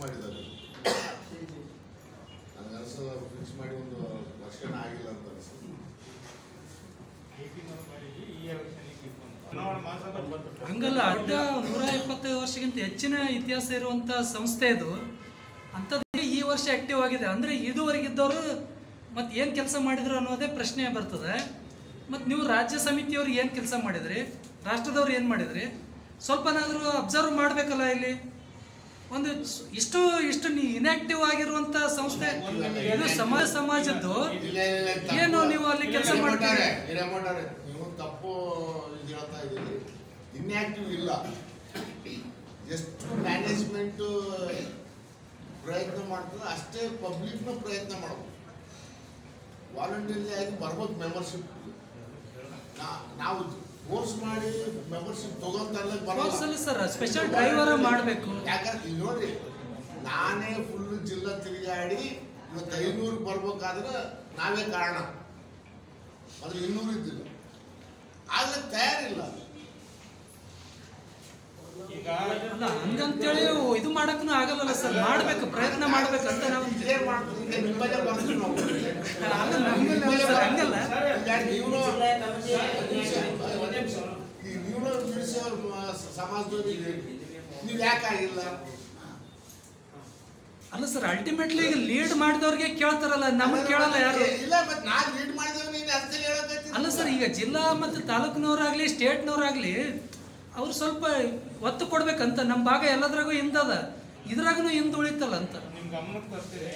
ಮಾಡಿದ್ದಾರೆ ನನಗೆ ಅನ್ಸಲ್ಲ ಫಿಕ್ಸ್ ಮಾಡಿ ಒಂದು ವರ್ಷನೇ ಆಗಿಲ್ಲ ಅಂತ ಅನ್ಸುತ್ತೆ ಹಂಗಲ್ಲ ಅಡ್ಡ ನೂರ ಎಪ್ಪತ್ತೈದು ವರ್ಷಕ್ಕಿಂತ ಹೆಚ್ಚಿನ ಇತಿಹಾಸ ಇರುವಂತ ಸಂಸ್ಥೆ ಇದು ಅಂಥದ್ದೇ ಈ ವರ್ಷ ಆಕ್ಟಿವ್ ಆಗಿದೆ ಅಂದ್ರೆ ಇದುವರೆಗಿದ್ದವರು ಮತ್ತೆ ಏನು ಕೆಲಸ ಮಾಡಿದ್ರು ಅನ್ನೋದೇ ಪ್ರಶ್ನೆ ಬರ್ತದೆ ಮತ್ತು ನೀವು ರಾಜ್ಯ ಸಮಿತಿಯವ್ರು ಏನು ಕೆಲಸ ಮಾಡಿದ್ರಿ ರಾಷ್ಟ್ರದವ್ರು ಏನು ಮಾಡಿದ್ರಿ ಸ್ವಲ್ಪನಾದರೂ ಅಬ್ಸರ್ವ್ ಮಾಡಬೇಕಲ್ಲ ಇಲ್ಲಿ ಒಂದು ಸ್- ಇಷ್ಟು ಇಷ್ಟು ಇನ್ಆಕ್ಟಿವ್ ಆಗಿರುವಂತ ಸಂಸ್ಥೆ ಇದು ಸಮಾಜ ಸಮಾಜದ್ದು ಇಲ್ಲ, ಇಲ್ಲ, ತಪ್ಪು. ಏನು ನೀವು ಅಲ್ಲಿ ಕೆಲಸ ಹಿರೇಮಠಾರೆ, ಮಾಡ್ತೀರಿ ಹಿರೇಮಠಾರೆ, ನೀವು ತಪ್ಪು ಇದು ಹೇಳ್ತಾ ಇದ್ದೀರಿ ಇನ್ಆಕ್ಟಿವ್ ಇಲ್ಲ ಎಷ್ಟು ಮ್ಯಾನೇಜ್ಮೆಂಟ್ ಪ್ರಯತ್ನ ಮಾಡ್ತದೆ ಅಷ್ಟೇ ಪಬ್ಲಿಕ್ನು ಪ್ರಯತ್ನ ಮಾಡ್ಬೇಕು ವಾಲಂಟಿಯರ್ಲಿ ಆಗಿ ಬರ್ಬೇಕು ಮೆಂಬರ್ಶಿಪ್ ನಾವು ಕೋರ್ಸ್ ಮಾಡಿ ಮೆಂಬರ್ಶಿಪ್ ತಗೊಂತಲ್ಲ ಕೋರ್ಸಲ್ಲಿ ಸರ್ ಸ್ಪೆಷಲ್ ಡ್ರೈವರ್ ಮಾಡಬೇಕು ಯಾಕಂದ್ರೆ ಇಲ್ಲಿ ನೋಡ್ರಿ ನಾನೇ ಫುಲ್ ಜಿಲ್ಲಾ ತಿರುಗಾಡಿ ಇವತ್ತು ಐನೂರು ಬರ್ಬೇಕಾದ್ರೆ ನಾವೇ ಕಾರಣ ಅದ್ರ ಇನ್ನೂರು ಇದ್ದಿಲ್ಲ ಆದ್ರೆ ತಯಾರಿಲ್ಲ ಈಗ ಅಲ್ಲ ಹಂಗಂತೇಳಿ ಇದು ಮಾಡಕ್ಕೂ ಆಗಲ್ಲಲ್ಲ ಸರ್ ಮಾಡ್ಬೇಕು ಪ್ರಯತ್ನ ಮಾಡ್ಬೇಕಂತ ನಾವು ಇದೇ ಮಾಡ್ತೀವಿ ಈಗ ನಿಮ್ಮಲ್ಲೇ ಬರ್ತೀವಿ ನಾವು ಅಲ್ಲ, ನಮ್ಗಲ್ಲ ಸರ್, ಹಂಗಲ್ಲ. ಈಗ ನೀವ್ನು ಈ ನೀವ್ನು ಬಿಡಿಸಿ ಅವ್ರ ಸಮಾಜದವ್ರಿಗೆ ನೀವು ಯಾಕೆ ಆಗಿಲ್ಲ ಅಲ್ಲ ಸರ್ ಅಲ್ಟಿಮೇಟ್ಲಿ ಈಗ ಲೀಡ್ ಮಾಡಿದವ್ರಿಗೆ ಕೇಳ್ತಾರಲ್ಲ ನಮಗೆ ಕೇಳಲ್ಲ ಯಾರು ಇಲ್ಲ ಮತ್ತೆ ನಾನು ಲೀಡ್ ಮಾಡಿದವ್ ನೀನು ಅರ್ಥ ಹೇಳಕತ್ತೀನಿ ಅಲ್ಲ ಸರ್ ಈಗ ಜಿಲ್ಲಾ ಮತ್ತು ತಾಲೂಕಿನವರಾಗ್ಲಿ ಸ್ಟೇಟ್ನವರಾಗ್ಲಿ ಅವ್ರು ಸ್ವಲ್ಪ ಒತ್ತು ಕೊಡ್ಬೇಕಂತ ನಮ್ಮ ಭಾಗ ಎಲ್ಲದ್ರಾಗೂ ಹಿಂದದ ಇದ್ರಾಗೂ ಹಿಂದೆ ಉಳಿತಲ್ಲ ಅಂತ ನಿಮ್ ಗಮನಕ್ಕೆ ತರ್ತೀನಿ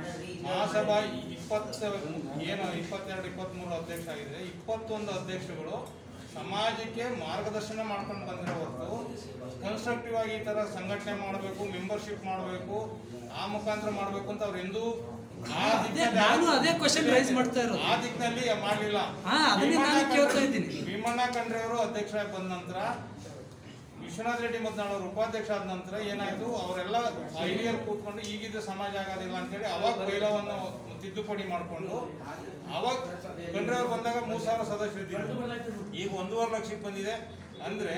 ಮಹಾಸಭಾ ಇಪ್ಪತ್ತ ಏನು ಇಪ್ಪತ್ತೆರಡು ಇಪ್ಪತ್ಮೂರು ಅಧ್ಯಕ್ಷ ಆಗಿದೆ ಇಪ್ಪತ್ತೊಂದು ಅಧ್ಯಕ್ಷಗಳು ಸಮಾಜಕ್ಕೆ ಮಾರ್ಗದರ್ಶನ ಮಾಡ್ಕೊಂಡು ಬಂದಿರೋ ಹೊರತು ಕನ್ಸ್ಟ್ರಕ್ಟಿವ್ ಆಗಿ ಈ ತರ ಸಂಘಟನೆ ಮಾಡಬೇಕು ಮೆಂಬರ್ಶಿಪ್ ಮಾಡಬೇಕು ಆ ಮುಖಾಂತರ ಮಾಡಬೇಕು ಅಂತ ಅವ್ರು ಎಂದೂ ಆ ಅದೇ ದಿಕ್ಕಿನಲ್ಲಿ ನಾನು ಅದೇ ಕ್ವಶನ್ ರೈಸ್ ಮಾಡ್ತಾ ಇರೋದು ಆ ದಿಕ್ಕಿನಲ್ಲಿ ಮಾಡಲಿಲ್ಲ ಹಾ, ಅದನ್ನೇ ನಾನು ಕೇಳ್ತಾ ಇದ್ದೀನಿ. ಭೀಮಣ್ಣ ಖಂಡ್ರೆ ಅವರು ಅಧ್ಯಕ್ಷರಾಗಿ ಬಂದ ನಂತರ ವಿಶ್ವನಾಥ್ ರೆಡ್ಡಿ ಮತ್ನಾಳವರು ಉಪಾಧ್ಯಕ್ಷ ಆದ ನಂತರ ಏನಾಯ್ತು ಅವರೆಲ್ಲ ಹಿರಿಯರು ಕೂತ್ಕೊಂಡು ಈಗಿದ್ದು ಸಮಾಜ ಆಗೋದಿಲ್ಲ ಅಂತೇಳಿ ಅವಾಗ ಬೈಲವನ್ನು ತಿದ್ದುಪಡಿ ಮಾಡಿಕೊಂಡು ಅವಾಗ ಖಂಡ್ರೆ ಅವ್ರು ಬಂದಾಗ ಮೂರ್ ಸಾವಿರ ಸದಸ್ಯರಿದ್ದರು ಈಗ ಒಂದೂವರೆ ಲಕ್ಷಕ್ಕೆ ಬಂದಿದೆ ಅಂದ್ರೆ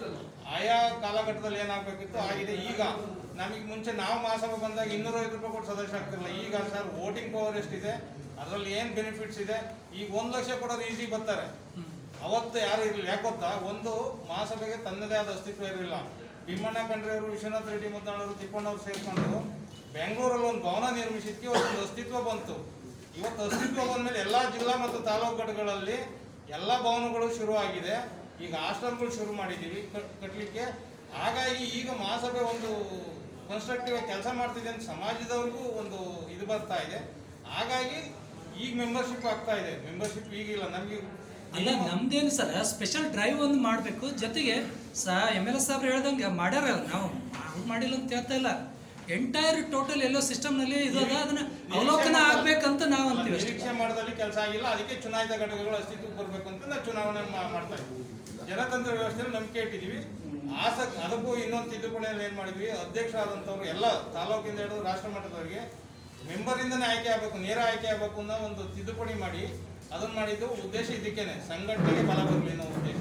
ಆಯಾ ಕಾಲಘಟ್ಟದಲ್ಲಿ ಏನಾಗಬೇಕಿತ್ತು ಆಗಿದೆ ಈಗ ನಮಗೆ ಮುಂಚೆ ನಾವು ಮಹಾಸಭೆ ಬಂದಾಗ ಇನ್ನೂರೈವತ್ತು ರೂಪಾಯಿ ಕೊಟ್ಟು ಸದಸ್ಯ ಆಗ್ತಿರಲಿಲ್ಲ ಈಗ ಸರ್ ವೋಟಿಂಗ್ ಪವರ್ ಎಷ್ಟಿದೆ ಅದರಲ್ಲಿ ಏನು ಬೆನಿಫಿಟ್ಸ್ ಇದೆ ಈಗ ಒಂದು ಲಕ್ಷ ಕೊಡೋರು ಈಸಿ ಬರ್ತಾರೆ ಅವತ್ತು ಯಾರು ಇರಲಿಲ್ಲ ಯಾಕೆ ಗೊತ್ತಾ ಒಂದು ಮಹಾಸಭೆಗೆ ತನ್ನದೇ ಆದ ಅಸ್ತಿತ್ವ ಇರಲಿಲ್ಲ ಭೀಮಣ್ಣ ಖಂಡ್ರೆಯವರು ವಿಶ್ವನಾಥ್ ರೆಡ್ಡಿ ಮುದ್ದಣ್ಣವರು ತಿಪ್ಪಣ್ಣವ್ರು ಸೇರ್ಕೊಂಡು ಬೆಂಗಳೂರಲ್ಲಿ ಒಂದು ಭವನ ನಿರ್ಮಿಸಿದ್ಕೆ ಒಂದು ಅಸ್ತಿತ್ವ ಬಂತು ಇವತ್ತು ಅಸ್ತಿತ್ವ ಬಂದ್ಮೇಲೆ ಎಲ್ಲಾ ಜಿಲ್ಲಾ ಮತ್ತು ತಾಲೂಕು ಘಟಕಗಳಲ್ಲಿ ಎಲ್ಲ ಭವನಗಳು ಶುರು ಆಗಿದೆ ಈಗ ಹಾಸ್ಟೆಲ್ಗಳು ಶುರು ಮಾಡಿದ್ದೀವಿ ಕಟ್- ಕಟ್ಲಿಕ್ಕೆ ಹಾಗಾಗಿ ಈಗ ಮಹಾಸಭೆ ಒಂದು ಕನ್ಸ್ಟ್ರಕ್ಟಿವ್ ಕೆಲಸ ಮಾಡ್ತಿದೆ ಅಂತ ಸಮಾಜದವ್ರಿಗೂ ಒಂದು ಇದು ಬರ್ತಾ ಇದೆ ಹಾಗಾಗಿ ಈಗ ಮೆಂಬರ್ಶಿಪ್ ಆಗ್ತಾ ಇದೆ ಮೆಂಬರ್ಶಿಪ್ ಈಗಿಲ್ಲ ನಮಗೆ ಅಲ್ಲ ನಮ್ದೇನು ಸರ್ ಸ್ಪೆಷಲ್ ಡ್ರೈವ್ ಒಂದು ಮಾಡಬೇಕು ಜೊತೆಗೆ ಸಾ ಎಮ್ ಎಲ್ ಎಸ್ ಸಾಬ್ರು ಹೇಳ್ದಂಗೆ ಮಾಡ್ಯಾರ ನಾವು ಅವ್ರು ಮಾಡಿಲ್ಲ ಅಂತ ಹೇಳ್ತಾ ಇಲ್ಲ ಎಂಟೈರ್ ಟೋಟಲ್ ಎಲ್ಲೋ ಸಿಸ್ಟಮ್ನಲ್ಲಿ ಇದು ಅದ ಅದನ್ನ ಅವಲೋಕನ ಆಗ್ಬೇಕಂತ ನಾವು ಅಂತೀವಿ ಅಷ್ಟೇ ನಿರೀಕ್ಷೆ ಮಾಡೋದಲ್ಲಿ ಕೆಲಸ ಆಗಿಲ್ಲ ಅದಕ್ಕೆ ಚುನಾಯಿತ ಘಟಕಗಳು ಅಸ್ತಿತ್ವಕ್ಕೆ ಬರ್ಬೇಕು ಅಂತ ನಾವು ಚುನಾವಣೆ ಮಾ- ಮಾಡ್ತಾ ಇದ್ವಿ ಜನತಂತ್ರ ವ್ಯವಸ್ಥೆಯಲ್ಲಿ ನಂಬಿಕೆ ಇಟ್ಟಿದೀವಿ ಆಸಕ್ತಿ ಅದಕ್ಕೂ ಇನ್ನೊಂದು ತಿದ್ದುಪಡಿಯಲ್ಲಿ ಏನ್ ಮಾಡಿದ್ವಿ ಅಧ್ಯಕ್ಷರಾದಂಥವ್ರು ಎಲ್ಲ ತಾಲೂಕಿಂದ ಹಿಡಿದು ರಾಷ್ಟ್ರ ಮಟ್ಟದವರೆಗೆ ಮೆಂಬರ್ ಇಂದನೇ ಆಯ್ಕೆ ಆಗಬೇಕು ನೇರ ಆಯ್ಕೆ ಆಗಬೇಕು ಅನ್ನೋ ಒಂದು ತಿದ್ದುಪಡಿ ಮಾಡಿ ಅದನ್ನ ಮಾಡಿದ್ದು ಉದ್ದೇಶ ಇದಕ್ಕೇನೆ ಸಂಘಟನೆಗೆ ಬಲ ಬರಲಿ ಅನ್ನೋ ಉದ್ದೇಶ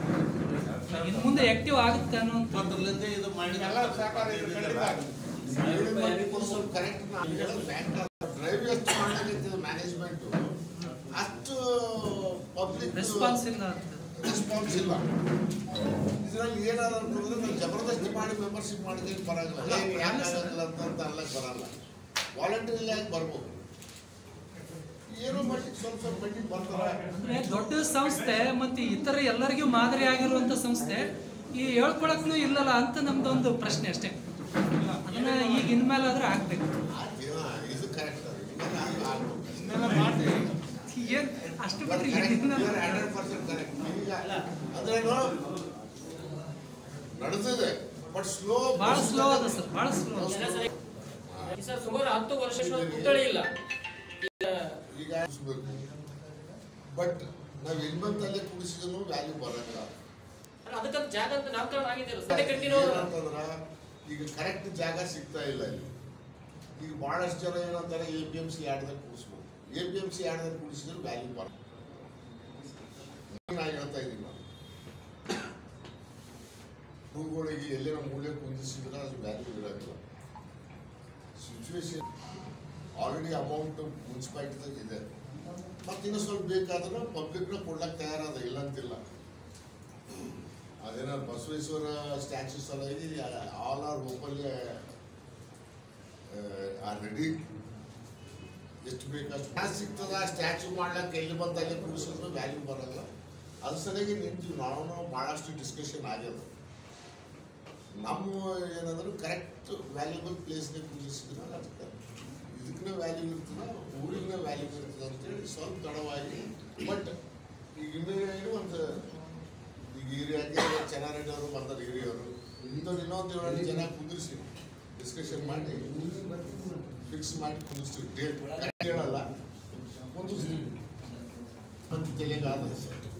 ಇನ್ನು ಮುಂದೆ ಆಕ್ಟಿವ್ ಆಗುತ್ತೆ ಅನ್ನೋಂಥ ಮೊದಲಿಂದ ಇದು ಮಾಡಿದ ಎಲ್ಲ ಸಹಕಾರ ಇದ್ರೆ ಖಂಡಿತ ಆಗುತ್ತೆ. ಸ್ವಲ್ಪ ಕರೆಕ್ಟ್ ಡ್ರೈವ್ ಎಷ್ಟು ಮಾಡಲಿಕ್ಕೆ ಮ್ಯಾನೇಜ್ಮೆಂಟ್ ಅಷ್ಟು ಪಬ್ಲಿಕ್ ರೆಸ್ಪಾನ್ಸ್ ಇಲ್ಲ ಅಂತ ರೆಸ್ಪಾನ್ಸ್ ಇಲ್ಲ ಇದರಲ್ಲಿ ಏನಾದ್ರು ಅಂತಂದ್ರೆ ನಾವು ಜಬರ್ದಸ್ತಿ ಮಾಡಿ ಮೆಂಬರ್ಶಿಪ್ ಮಾಡಿದ್ರೆ ಬರಂಗಿಲ್ಲ ಏನ್ ಯಾಕೆ ಆಗಲ್ಲ ಅಂತ ಅಲ್ಲಕ್ಕೆ ಬರಲ್ಲ ವಾಲಂಟಿಯರ್ ಆಗಿ ಬರ್ಬೋದು ಏನೋ ಮಟ್ಟಿಗೆ ಸ್ವಲ್ಪ ಸ್ವಲ್ಪ ಮಟ್ಟಿಗೆ ಬರ್ತಾರೆ ಅಂದ್ರೆ ದೊಡ್ಡ ಸಂಸ್ಥೆ ಮತ್ತೆ ಇತರ ಎಲ್ಲರಿಗೂ ಮಾದರಿ ಆಗಿರುವಂತ ಸಂಸ್ಥೆ ಈ ಹೇಳ್ಕೊಳಕ್ನು ಇಲ್ಲಲ್ಲ ಅಂತ ನಮ್ದೊಂದು ಪ್ರಶ್ನೆ ಅಷ್ಟೇ ಅದನ್ನ ಈಗ ಇನ್ಮೇಲೆ ಆದ್ರೆ ಆಗ್ಬೇಕು ಆ ಜೀವ ಇದು ಕರೆಕ್ಟ್ ಆಗ್ಬೇಕು ಇನ್ನೆಲ್ಲ ಮಾಡ್ತೀವಿ ಏನ್ ಅಷ್ಟು ಬಿಟ್ರೆ ಏನಿಲ್ಲ. ಹಂಡ್ರೆಡ್ ಪರ್ಸೆಂಟ್ ಕರೆಕ್ಟ್ ಈಗ ಅಂದ್ರೇನು ನಡೆದಿದೆ ಬಟ್ ಸ್ಲೋ ಬಹಳ ಸ್ಲೋ ಅದ ಸರ್ ಬಹಳ ಸ್ಲೋ ಸರ್ ಸುಮಾರು ಹತ್ತು ವರ್ಷ ಪುತ್ಥಳಿ ಇಲ್ಲ ಈಗ ಕುಡಿಸ್ಬೇಕು ಬಟ್ ನಾವು ಎಲ್ಲಿ ಬಂತಲ್ಲೇ ಕುಡಿಸಿದ್ರು ವ್ಯಾಲ್ಯೂ ಬರಲ್ಲ ಅಲ್ಲ, ಅದಕ್ಕಂತ ಜಾಗ ಅಂತ ನಾಮಕರಣ ಆಗಿದೆ ಸದ್ಯ ಕಂಟಿನ್ಯೂ ಏನಂತಂದ್ರ ಈಗ ಕರೆಕ್ಟ್ ಜಾಗ ಸಿಗ್ತಾ ಇಲ್ಲ ಇಲ್ಲಿ ಈಗ ಬಹಳಷ್ಟು ಜನ ಏನಂತಾರೆ ಎ ಪಿ ಎಂ ಸಿ ಆಡ್ದಾಗ ಕೂಡಿಸ್ಬೇಕು ಎ ಪಿ ಎಂ ಸಿ ಆಡ್ದಾಗ ಕೂಡಿಸಿದ್ರೆ ವ್ಯಾಲ್ಯೂ ಬರಲ್ಲ ನಾ ಹೇಳ್ತಾ ಇದ್ದೀನಿ ನಾನು ಹೂಗಳಿಗೆ ಎಲ್ಲೇನೋ ಮೂಲೆ ಕುಂದಿಸಿದ್ರೆ ಅದು ವ್ಯಾಲ್ಯೂ ಇರೋದಿಲ್ಲ ಸಿಚುವೇಶನ್ ಆಲ್ರೆಡಿ ಅಮೌಂಟ್ ಮುನ್ಸಿಪಾಲ್ಟಿದಾಗ ಇದೆ ಮತ್ತೆ ಇನ್ನೂ ಸ್ವಲ್ಪ ಬೇಕಾದ್ರೆ ಪಬ್ಲಿಕ್ನ ಕೊಡ್ಲಕ್ಕೆ ತಯಾರಾದ ಇಲ್ಲ ಅಂತಿಲ್ಲ ಅದೇನೋ ಬಸವೇಶ್ವರ ಸ್ಟ್ಯಾಚ್ಯೂ ಸಲುವಾಗಿ all are openly are ready ಎಷ್ಟು ಬೇಕಷ್ಟು ಹಣ ಸಿಗ್ತದ ಸ್ಟ್ಯಾಚ್ಯೂ ಮಾಡ್ಲಕ್ಕೆ ಎಲ್ಲಿ ಬಂತ ಅಲ್ಲಿ ಕೂರಿಸಿದ್ರು ವ್ಯಾಲ್ಯೂ ಬರಲ್ಲ ಅದ್ರ ಸಲುವಾಗಿ ನಿಂತು ನಾವು ಭಾಳಷ್ಟು ಡಿಸ್ಕಷನ್ ಆಗ್ಯದ ನಮ್ಮ ಏನಂದ್ರೆ ಕರೆಕ್ಟ್ ವ್ಯಾಲ್ಯೂಬಲ್ ಪ್ಲೇಸ್ಗೆ ಕೂರಿಸಿದ್ರೆ ಅದಕ್ಕೆ ಇದಕ್ಕೂ ವ್ಯಾಲ್ಯೂ ಇರ್ತದ ಊರಿನ ವ್ಯಾಲ್ಯೂ ಇರ್ತದೆ ಅಂತೇಳಿ ಸ್ವಲ್ಪ ತಡವಾಗಿ ಬಟ್ ಈಗ ಇನ್ನೂ ಏನು ಒಂದು ಈಗ ಹಿರಿಯಾಗಿ ಚೆನ್ನಾರೆಡ್ಡಿ ಅವರು ಬಂದಾರ ಹಿರಿಯವರು ಇಂಥವ್ರು ಇನ್ನೊಂದು ಏಳು ಜನ ಕುಂದಿರಿಸಿ ಡಿಸ್ಕಷನ್ ಮಾಡಿ ಫಿಕ್ಸ್ ಮಾಡಿ ಕುಂದಿರ್ತೀವಿ ಡೇಟ್ ಹೇಳಲ್ಲ ಕುಂದಿರ್ತೀವಿ ಮತ್ತು ತೆಲೆಗಾದ ಸರ್